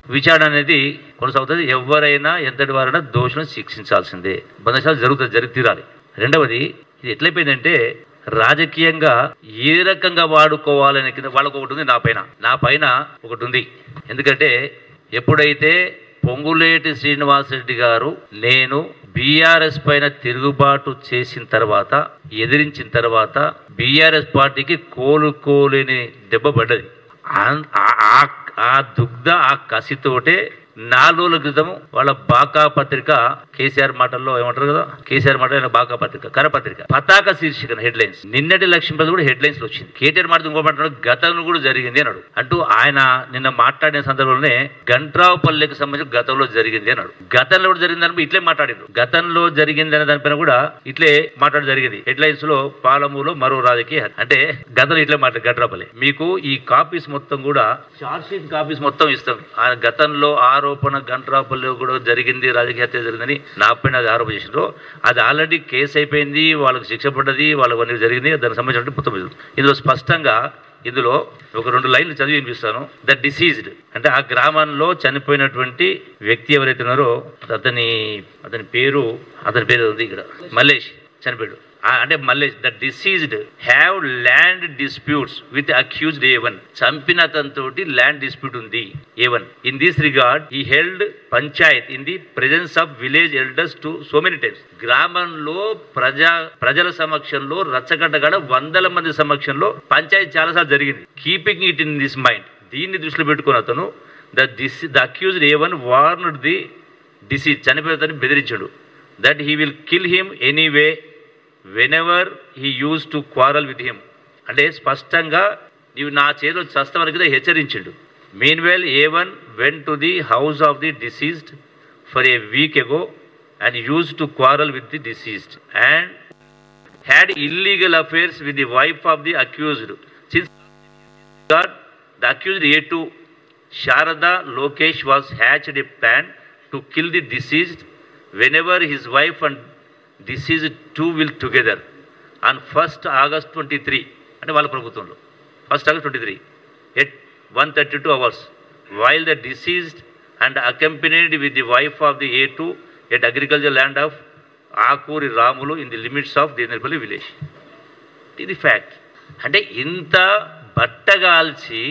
విచారణ అనేది కొనసాగుతుంది ఎవరైనా ఎంతటి వారైనా దోషులను శిక్షించాల్సిందే బంధశాల జరుగుతుంది జరిగి తీరాలి రెండవది ఇది ఎట్లయిపోయిందంటే రాజకీయంగా ఏ రకంగా వాడుకోవాలనే కింద వాళ్ళకు ఒకటి ఉంది నా పైన నా పైన ఒకటి ఉంది ఎందుకంటే ఎప్పుడైతే పొంగులేటి శ్రీనివాసరెడ్డి గారు నేను బీఆర్ఎస్ పైన తిరుగుబాటు చేసిన తర్వాత ఎదిరించిన తర్వాత బీఆర్ఎస్ పార్టీకి కోలుకోలేని దెబ్బ పడ్డది ఆ- ఆ- ఆ- ఆ దుగ్ధ ఆ కసితోటే నాలుగు రోజుల క్రితం వాళ్ళ బాకా పత్రిక కేసీఆర్ మాటల్లో ఏమంటారు కదా కేసీఆర్ మాట బాకా పత్రిక కరపత్రిక పతాక శీర్షిక హెడ్ లైన్స్ నిన్నటి లక్ష్మీపతి కూడా హెడ్ లైన్స్ లో వచ్చింది కేటీఆర్ మాట ఇంకో మాట్లాడు గతంలో కూడా జరిగింది అన్నాడు అంటూ ఆయన నిన్న మాట్లాడిన సందర్భంలోనే గంట్రావుపల్లెకి సంబంధించి గతంలో జరిగింది అన్నాడు గతంలో కూడా జరిగింది అని ఇట్లే మాట్లాడారు గతంలో జరిగింది అనే దానిపైన కూడా ఇట్లే మాట్లాడ జరిగింది హెడ్ లైన్స్ లో పాలమూలో మరో రాజకీయ హత్య. అంటే గతంలో ఇట్లే మాట్లాడు గంట్రాపల్లి మీకు ఈ కాపీస్ మొత్తం కూడా చార్జ్ షీట్ కాపీస్ మొత్తం ఇస్తాం ఆ గతంలో ఆరోపణ గంట్రాపల్లి కూడా జరిగింది రాజకీయ హత్య జరిగిందని నా పైన అది ఆరోపణ చేసిండ్రు అది ఆల్రెడీ కేసు అయిపోయింది వాళ్ళకి శిక్ష పడ్డది వాళ్ళకి అన్ని జరిగింది దానికి సంబంధించిన మొత్తం ఇది. ఇందులో స్పష్టంగా ఇందులో ఒక రెండు లైన్లు చదివి వినిపిస్తాను ద డిసీజ్డ్ అంటే ఆ గ్రామంలో చనిపోయినటువంటి వ్యక్తి ఎవరైతే ఉన్నారో అతని అతని పేరు అతని పేరు ఉంది ఇక్కడ మల్లేష్ చనిపోయాడు ఆ- అంటే Mallesh the deceased have land disputes with accused A one చంపిన అతనితోటి ల్యాండ్ డిస్ప్యూట్ ఉంది A one in this regard he held panchayat in the presence of village elders two so many times గ్రామంలో ప్రజా ప్రజల సమక్షంలో రచ్చగడ్డగడ వందల మంది సమక్షంలో పంచాయతీ చాలాసార్లు జరిగింది keeping it in this mind దీన్ని దృష్టిలో పెట్టుకుని అతను the dis the accused A one warned the disease చనిపోతాన్ని బెదిరించాడు that he will kill him anyway whenever he use to quarrel with him అంటే స్పష్టంగా నీవు నా చేతిలో చస్తావని కదా హెచ్చరించిండు mean well A one went to the house of the deceased for a week ago and use to quarrel with the deceased and had illegal affairs with the wife of the accused since God, the accused A2, Sharada Lokesh was hatched a plan to kill the deceased whenever his wife and deceased two will together on 1st August 23, అంటే వాళ్ళ ప్రభుత్వంలో first August twenty three at one thirty two hours while the deceased and accompanied with the wife of the A two at agriculture land of Akuri Ramulu in the limits of Denipalli village ఇది fact అంటే ఇంత బట్టగాల్చి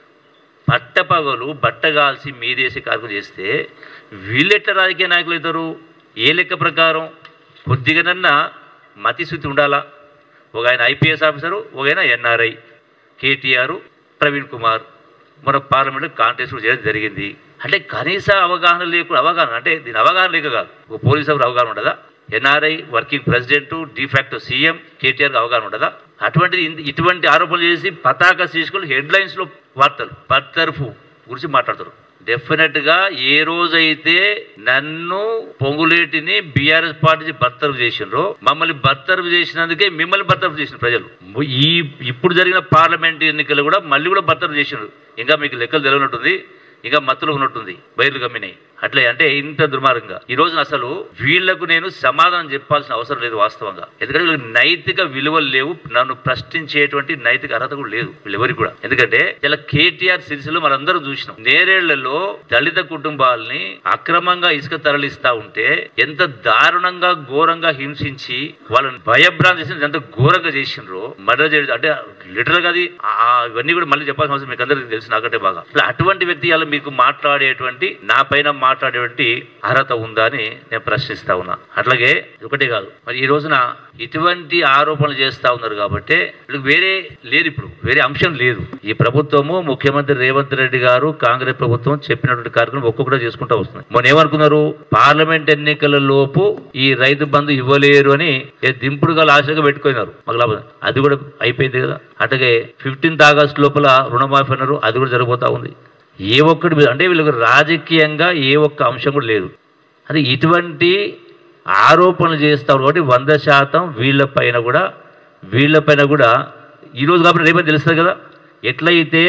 పట్టపగలు బట్టగాల్చి మీదేసి కార్యక్రమం చేస్తే వీళ్ళెట్ల రాజకీయ నాయకులు అవుతారు ఏ లెక్క ప్రకారం కొద్దిగానన్నా మతిశుద్ధి ఉండాలా ఒక ఆయన ఐపీఎస్ ఆఫీసరు ఒక ఆయన ఎన్ఆర్ఐ కేటీఆర్ ప్రవీణ్ కుమార్ మన పార్లమెంట్ కాంటెస్ట్ కూడా చేయడం జరిగింది అంటే కనీస అవగాహన లేకుండా అవగాహన అంటే దీని అవగాహన లేక కాదు ఒక పోలీస్ ఆఫీసర్ అవగాహన ఉండదా NRI working president de facto CM KTR అవగాహన ఉండదా అటువంటిది ఇన్- ఇటువంటి ఆరోపణలు చేసి పతాక శీర్షికలు హెడ్ లైన్స్ లో వార్తలు బర్తరఫు గురించి మాట్లాడతారు డెఫినెట్ గా ఏ రోజైతే నన్ను పొంగులేటిని బీఆర్ఎస్ పార్టీ బర్తరఫ్ చేసినరో మమ్మల్ని బర్తరఫ్ చేసినందుకే మిమ్మల్ని బర్తరఫ్ చేసిన ప్రజలు ఈ ఇప్పుడు జరిగిన పార్లమెంట్ ఎన్నికలు కూడా మళ్ళీ కూడా బర్తరఫ్ చేసినారు ఇంకా మీకు లెక్కలు తెలియనట్టుంది ఇంకా మత్తులో ఉన్నట్టుంది బయలు గమ్మినాయి అట్లే అంటే ఇంత దుర్మార్గంగా ఈ రోజున అసలు వీళ్లకు నేను సమాధానం చెప్పాల్సిన అవసరం లేదు వాస్తవంగా ఎందుకంటే వీళ్ళకి నైతిక విలువలు లేవు నన్ను ప్రశ్నించేటువంటి నైతిక అర్హత కూడా లేదు వీళ్ళెవరికి కూడా ఎందుకంటే ఇలా కేటీఆర్ సిరిసిలో మనందరం చూసినాం నేరేళ్లలో దళిత కుటుంబాలని అక్రమంగా ఇసుక తరలిస్తా ఉంటే ఎంత దారుణంగా ఘోరంగా హింసించి వాళ్ళని భయభ్రాంతి చేసి ఎంత ఘోరంగా చేసిండ్రో మర్డర్ చేయడం అంటే లిటరల్ గా అది ఆ- ఇవన్నీ కూడా మళ్ళీ చెప్పాల్సిన అవసరం మీకు అందరికీ తెలుసు నాకంటే బాగా ఇట్లా అటువంటి వ్యక్తి ఇలా మీకు మాట్లాడేటువంటి నా పైన మాట్లాడేటువంటి అర్హత ఉందా అని నేను ప్రశ్నిస్తా ఉన్నా అట్లాగే ఒకటే కాదు మరి ఈ రోజున ఇటువంటి ఆరోపణలు చేస్తా ఉన్నారు కాబట్టి వీళ్ళకి వేరే లేదు ఇప్పుడు వేరే అంశం లేదు ఈ ప్రభుత్వము ముఖ్యమంత్రి రేవంత్ రెడ్డి గారు కాంగ్రెస్ ప్రభుత్వం చెప్పినటువంటి కార్యక్రమం ఒక్కొక్కటి చేసుకుంటూ వస్తుంది మొన్న ఏమనుకున్నారు పార్లమెంట్ ఎన్నికల లోపు ఈ రైతు బంధు ఇవ్వలేరు అని ఏ దింపుడుగా ఆశగా పెట్టుకున్నారు మాకు లాభం అది కూడా అయిపోయింది కదా అట్లాగే ఫిఫ్టీన్త్ ఆగస్ట్ లోపల రుణమాఫీ అన్నారు అది కూడా జరగబోతా ఉంది ఏ ఒక్కటి మీద అంటే వీళ్ళకి రాజకీయంగా ఏ ఒక్క అంశం కూడా లేదు అది ఇటువంటి ఆరోపణలు చేస్తారు కాబట్టి వంద శాతం వీళ్ళపైన కూడా వీళ్ళపైన కూడా ఈరోజు కాబట్టి రేపటి తెలుస్తుంది కదా ఎట్లయితే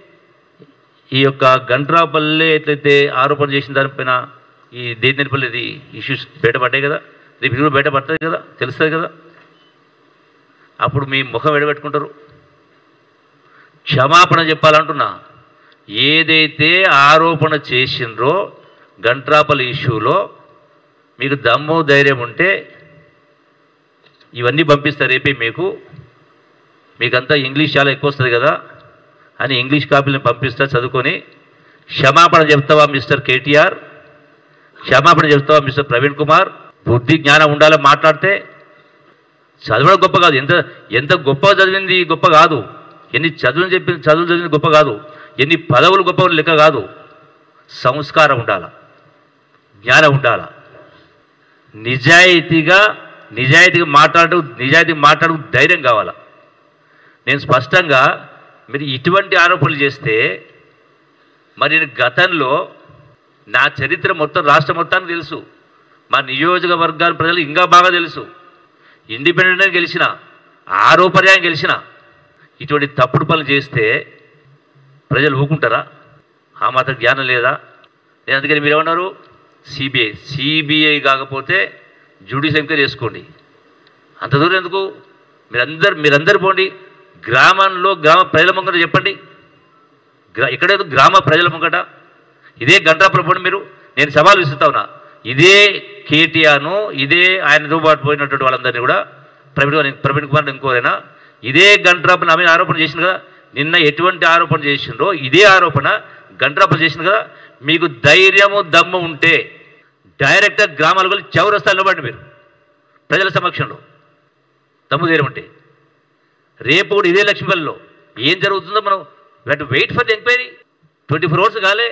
ఈ యొక్క గంట్రాపల్లి ఎట్లయితే ఆరోపణ చేసిన దానిపైన ఈ దేనిపల్లిది ఇష్యూస్ బయటపడ్డాయి కదా రేపు ఇది కూడా బయటపడుతుంది కదా తెలుస్తుంది కదా అప్పుడు మీ ముఖం ఎడబెట్టుకుంటారు క్షమాపణ చెప్పాలంటున్నా ఏదైతే ఆరోపణ చేసిండ్రో గంట్రాపల్ ఇష్యూలో మీకు దమ్ము ధైర్యం ఉంటే ఇవన్నీ పంపిస్తారు రేపే మీకు మీకంతా ఇంగ్లీష్ చాలా ఎక్కువ వస్తుంది కదా అని ఇంగ్లీష్ కాపీలను పంపిస్తా చదువుకొని క్షమాపణ చెప్తావా మిస్టర్ కేటీఆర్ క్షమాపణ చెప్తావా మిస్టర్ ప్రవీణ్ కుమార్ బుద్ధి జ్ఞానం ఉండాలని మాట్లాడితే చదవడం గొప్ప కాదు ఎంత ఎంత గొప్ప చదివింది గొప్ప కాదు ఎన్ని చదువులు చెప్పి చదువులు చదివింది గొప్ప కాదు ఎన్ని పదవులు గొప్ప లెక్క కాదు సంస్కారం ఉండాల జ్ఞానం ఉండాల నిజాయితీగా నిజాయితీగా మాట్లాడు నిజాయితీగా మాట్లాడు ధైర్యం కావాలా నేను స్పష్టంగా మీరు ఇటువంటి ఆరోపణలు చేస్తే మరి నేను గతంలో నా చరిత్ర మొత్తం రాష్ట్ర మొత్తానికి తెలుసు మా నియోజకవర్గాల ప్రజలు ఇంకా బాగా తెలుసు ఇండిపెండెంట్గా గెలిచిన ఆరో పర్యాయం గెలిచిన ఇటువంటి తప్పుడు పనులు చేస్తే ప్రజలు ఊకుంటారా ఆ మాత్రం జ్ఞానం లేదా నేను అందుకని మీరు ఏమన్నారు సిబిఐ సిబిఐ కాకపోతే జ్యుడిషియల్ ఎంక్వైరీ చేసుకోండి అంత దూరం ఎందుకు మీరందరు మీరందరు పోండి గ్రామంలో గ్రామ ప్రజల ముంగట చెప్పండి గ్రా ఇక్కడేదో గ్రామ ప్రజల ముంగట ఇదే గంటాపురం పోండి మీరు నేను సవాల్ విసురుతా ఉన్నా ఇదే కేటీఆర్ను ఇదే ఆయనతో పాటు పోయినటువంటి వాళ్ళందరినీ కూడా ప్రవీణ్ కుమార్ ప్రవీణ్ కుమార్ ఇంకోరైనా ఇదే గంట్రాపన ఆమె ఆరోపణ చేసింది కదా నిన్న ఎటువంటి ఆరోపణ చేసిండ్రో ఇదే ఆరోపణ గంట్రాపన చేసింది కదా మీకు ధైర్యము దమ్ము ఉంటే డైరెక్ట్గా గ్రామాలకు వెళ్ళి చౌరస్తాలు నిలబడి మీరు ప్రజల సమక్షంలో దమ్ము ధైర్యం ఉంటే రేపు కూడా ఇదే లక్ష్మీపల్లిలో ఏం జరుగుతుందో మనం wet wait for the enquiry twenty four hours కాలే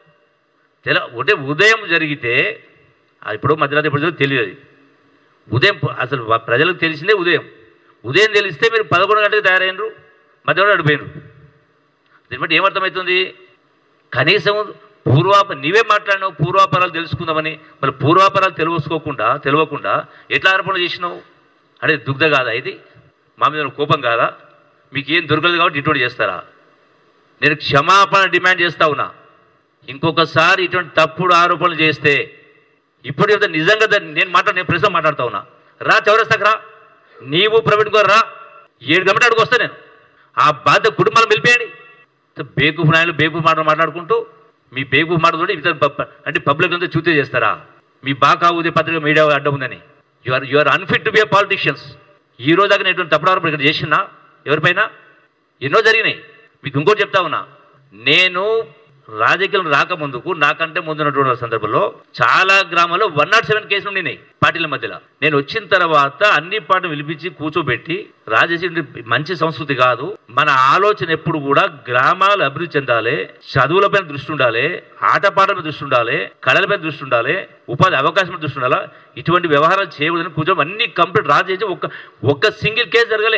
తెల ఒకటే ఉదయం జరిగితే అది ఇప్పుడు మధ్యరాత్రి ఇప్పుడు జరిగితే తెలియదు అది ఉదయం ప- అసలు వా- ప్రజలకు తెలిసిందే ఉదయం ఉదయం తెలిస్తే మీరు పదకొండు గంటలకు తయారైనరు మధ్యాహ్నం అడిపోయినరు దీన్ని బట్టి ఏమర్థమవుతుంది కనీసం పూర్వాప నీవే మాట్లాడినావు పూర్వాపరాలు తెలుసుకుందామని మరి పూర్వాపరాలు తెలుసుకోకుండా తెలియకుండా ఎట్లా ఆరోపణ చేసినావు అంటే దుగ్ధ కాదా ఇది మా మీద ఉన్న కోపం కాదా మీకు ఏం దొరకలేదు కాబట్టి ఇటువంటి చేస్తారా నేను క్షమాపణ డిమాండ్ చేస్తా ఉన్నా ఇంకొకసారి ఇటువంటి తప్పుడు ఆరోపణలు చేస్తే ఇప్పుడు చెప్తే నిజంగా దాన్ని నేను మాట్లాడు నేను ప్రశ్న మాట్లాడుతా ఉన్నా రా చౌరస్తాకు రా నీవు ప్రవీణ్ గారు రా ఏడు గంటల అడుగు వస్తా నేను ఆ బాధ్యత కుటుంబాలను పిలిపేయండి బేకూఫ్ నాయలు బేకూఫ్ మాటలు మాట్లాడుకుంటూ మీ బేకూఫ్ మాటలు ఇతర ప- అంటే పబ్లిక్ అంతా చూతే చేస్తారా మీ బాగా ఊదే పత్రిక మీడియా అడ్డం ఉందని you are you are unfit to be politicians ఈ రోజు దాకా నేను ఇటువంటి తప్పుడు ఆరోపణ ఇక్కడ చేసినా ఎవరిపైన ఎన్నో జరిగినాయి మీకు ఇంకోటి చెప్తా ఉన్నా నేను రాజకీయాలు రాకముందుకు నాకంటే ముందున్నటువంటి సందర్భంలో చాలా గ్రామాల్లో వన్ నాట్ సెవెన్ కేసులు ఉండినాయి పార్టీల మధ్యలో నేను వచ్చిన తర్వాత అన్ని పార్టీలు పిలిపించి కూర్చోబెట్టి రాజకీయ మంచి సంస్కృతి కాదు మన ఆలోచన ఎప్పుడు కూడా గ్రామాలు అభివృద్ధి చెందాలి చదువులపైన దృష్టి ఉండాలి ఆటపాటలపై దృష్టి ఉండాలి కళలపై దృష్టి ఉండాలి ఉపాధి అవకాశం దృష్టి ఉండాలి ఇటువంటి వ్యవహారాలు చేయకూడదని కూర్చొని అన్ని కంప్లీట్ రాజేసి ఒక్క ఒక్క సింగిల్ కేసు జరగలే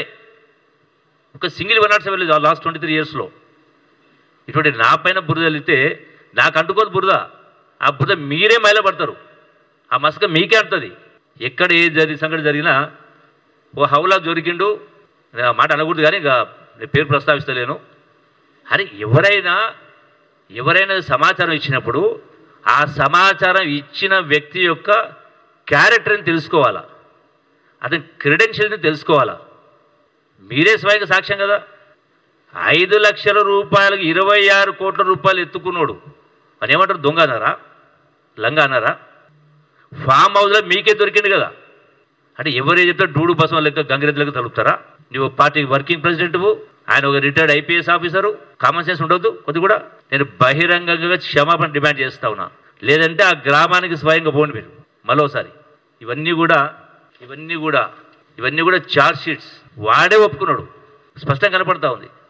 ఒక సింగిల్ వన్ నాట్ సెవెన్ లేదు లాస్ట్ ట్వంటీ త్రీ ఇయర్స్లో ఇటువంటి నా పైన బురద వెళ్తే నాకు అంటుకోదు బురద ఆ బురద మీరే మైలపడతారు ఆ మసక మీకే అంటుంది ఎక్కడ ఏ జరి సంగతి జరిగినా ఓ హౌలా దొరికిండు నేను ఆ మాట అనకూడదు కానీ ఇంకా నేను పేరు ప్రస్తావిస్తలేను అరే ఎవరైనా ఎవరైనా సమాచారం ఇచ్చినప్పుడు ఆ సమాచారం ఇచ్చిన వ్యక్తి యొక్క క్యారెక్టర్ని తెలుసుకోవాలా అతని క్రెడెన్షియల్ని తెలుసుకోవాలా మీరే స్వయంగా సాక్ష్యం కదా ఐదు లక్షల రూపాయలకు ఇరవై ఆరు కోట్ల రూపాయలు ఎత్తుకున్నాడు అని ఏమంటారు దొంగ అన్నారా లంగా అన్నారా ఫామ్ హౌస్లో మీకే దొరికింది కదా అంటే ఎవరే చెప్తే డూడు బసం లెక్క గంగిరెద్దులకు తలుపుతారా నువ్వు పార్టీ వర్కింగ్ ప్రెసిడెంట్వు ఆయన ఒక retired IPS officer common sense ఉండొద్దు కొద్ది కూడా నేను బహిరంగంగా క్షమాపణ డిమాండ్ చేస్తా ఉన్నా లేదంటే ఆ గ్రామానికి స్వయంగా పోండి మీరు మరోసారి ఇవన్నీ కూడా ఇవన్నీ కూడా ఇవన్నీ కూడా చార్జ్ షీట్స్ వాడే ఒప్పుకున్నాడు స్పష్టంగా కనపడతా ఉంది